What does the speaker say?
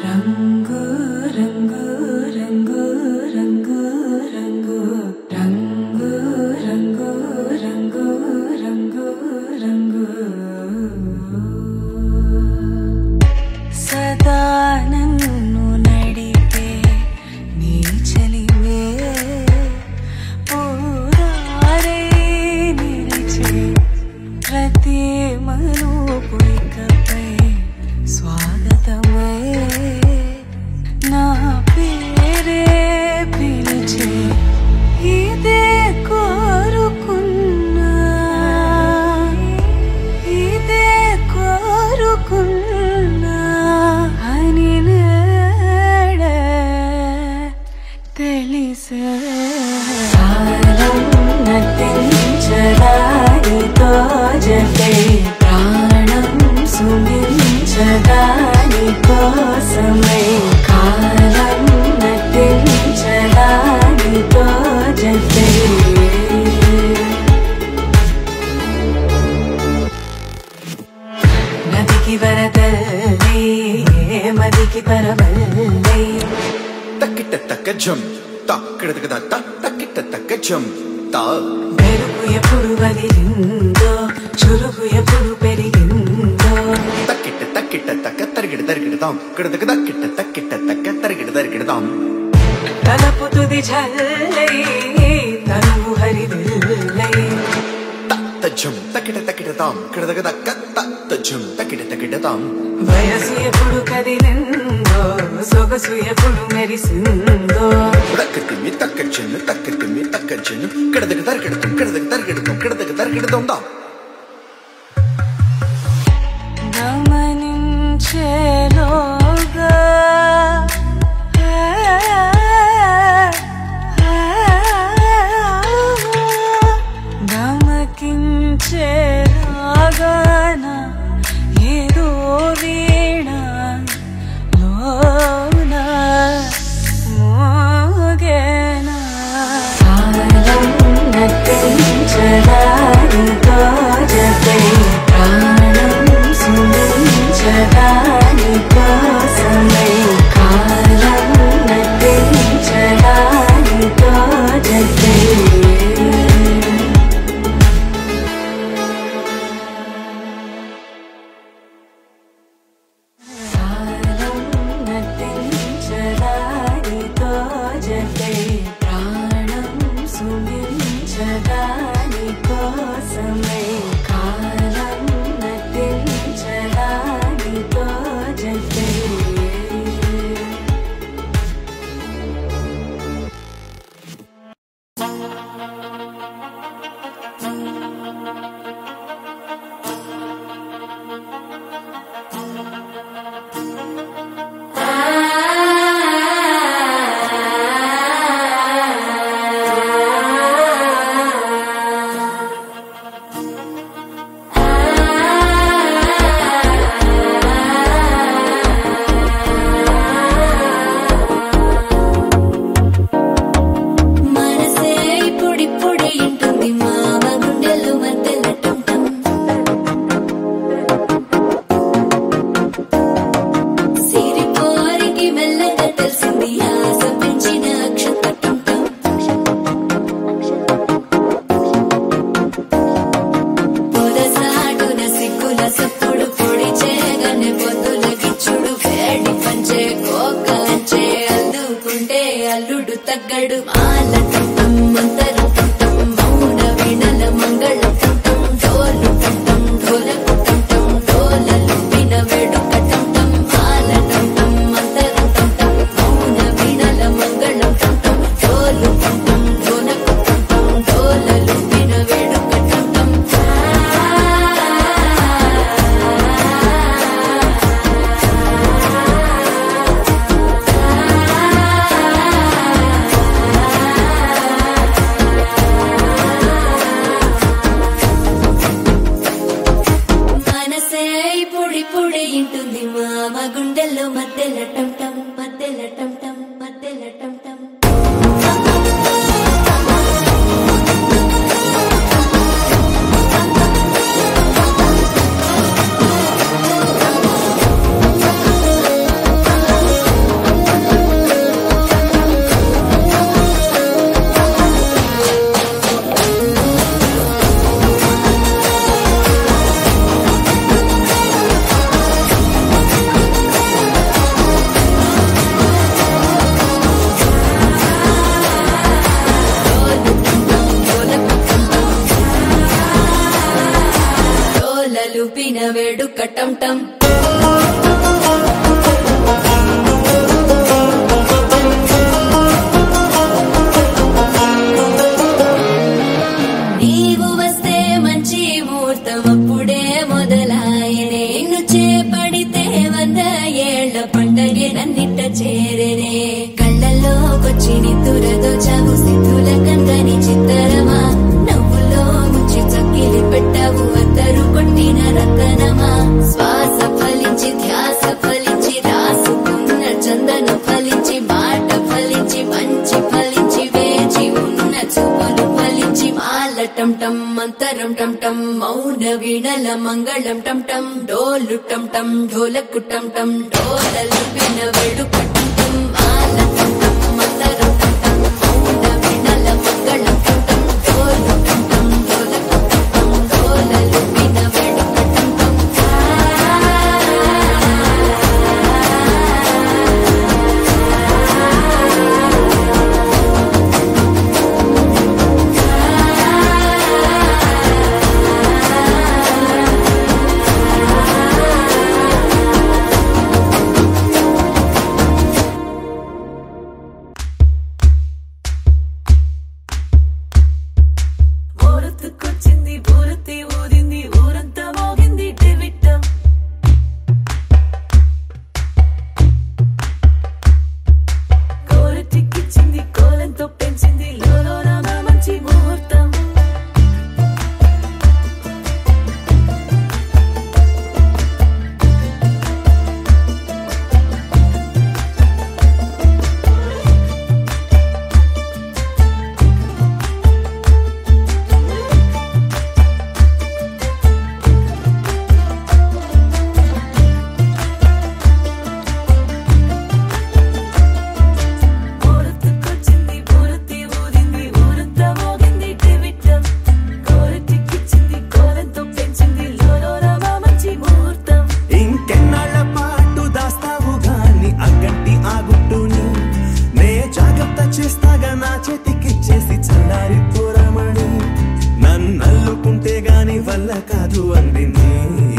రంగు రంగు రంగు రంగు రంగు రంగు రంగు రంగు రంగు రంగు సదా నన్ను నడిపే నీ చలివే పూరారే నిలిచే ప్రతి మనుపు ఇకపై స్వాగతమై నా పేరే పిలిచే ఇదే కోరుకున్నా ఇదే కోరుకున్నా అని నేడే తెలిసే కాలం నటించడానితో జతే ప్రాణం సుమించడాని కోసమై కాలం నటించడానితో జతే నదికి వరదల్లే మదికి పరవల్లే తక్కిట తక్క జం తక్కిడతక త తక్కిట తక్క జం తా మెరుపు ఎప్పుడు వదిలిందో చురుకు ఎప్పుడు పెరిగిందో తక్కిట తక్కిట తక్క తరిగిడ తరిగిడతాం కిడతక తక్కిట తక్కిట తక్క తరిగిడ తరిగిడతాం తలపు తుది జల్లై తనువు హరిదిల్లై తత్త జం తక్కిట తక్కిడతాం కిడతక తక్క తత్త జం తక్కిట తక్కిడతాం వయసు ఎప్పుడు కదిలిందో సొగసు ఎప్పుడు మెరిసిందో తక్కతిమ్మి తక్క చెన్ను తక్కతిమ్మి తక్క చెన్ను కిడతక తరిగిడతాం కిడతక తరిగిడతాం కిడతక తరిగిడతాం దా గమనించేలోగా గమకించేలాగాన ఏదో వీణ లోన మోగేనా కాలం నటించడానితో జతే ప్రాణం సుమించడాని కోసమై కాలం నటించడానితో జతే కాలం నటించడానితో జతే ప్రాణం సుమించడాని కోసమై కాలం నటించడానితో జతే మనసే ఇప్పుడిప్పుడే ఇంటుంది మామ గుండెలు మధ్యలటుంటం సిరి కోరికి మెల్లగా తెలిసింది ఆశ పెంచిన అక్షతటుంటం పొదసాటున సిగ్గుల సప్పుడు పొడి చేయగానే పొద్దుల గిచ్చుడు వేడి పంచే కోకలంచే అల్లుకుంటే అల్లుడు తగ్గడు మాల టుంటం మంతరు టుంటం మౌన వినల మంగళ టుంటం డోలు టుంటం డోలకు టుంటం డోలలు విన వేడుక టుంటం మాల టుంటం మంతరు టుంటం మౌన వినల మంగళ టుంటం డోలు టుంటం డోలకు టుంటం డోలలు విన వేడుక టుంటం వేడుక టం టం నీవు వస్తే మంచి ముహూర్తం అప్పుడే మొదలాయనే నిన్ను చేపడితే వంద ఏళ్ల పండగే నన్నిట్ట చేరేనే కళ్ళల్లోకొచ్చి నిద్దురదో చావు సిద్ధుల కందని చిత్తరమా నవ్వులో ముంచి చక్కిలి పెట్టావు అద్దరు కొట్టిన రతనమా శ్వాస ఫలించి ధ్యాస ఫలించి రాసుకున్న చందన ఫలించి మాట ఫలించి మంచి ఫలించి వేచి ఉన్న చూపులు ఫలించి మాల టం టం మంతరం టం టం మౌన వీణల మంగళం టం టం డోలు టం టం ఢోలకు టం టం డోలలు విన వేడుక టం టం మాల టం టం మంతరం టం టం మౌన వీణల మంగళం టం టం డోలు టం టం ఢోలకు టం టం డోలలు విన వేడుక టం టం ఊరొత్తుకొచ్చింది ఊరొత్తి ఊదింది ఊరంతా మోగింది డెవిట్టం కోరటిక్కిచ్చింది కోలంతో పెంచింది లోలోన మంచి ముహూర్తం ఊరొత్తుకొచ్చింది ఊరొత్తి ఊదింది ఊరంతా మోగింది డెవిట్టం కోరటిక్కిచ్చింది కోలంతో పెంచింది లోలోన మంచి ముహూర్తం ఇంకెన్నాళ్ళ పాటు దాస్తావు గాని అగ్గంటి ఆ గుట్టుని నే జాగ్రత్త చేస్తాగా నా చేతికిచ్చేసి చల్లారి పోరమణి నన్నల్లుకుంటే గాని వల్ల కాదు అంది నీ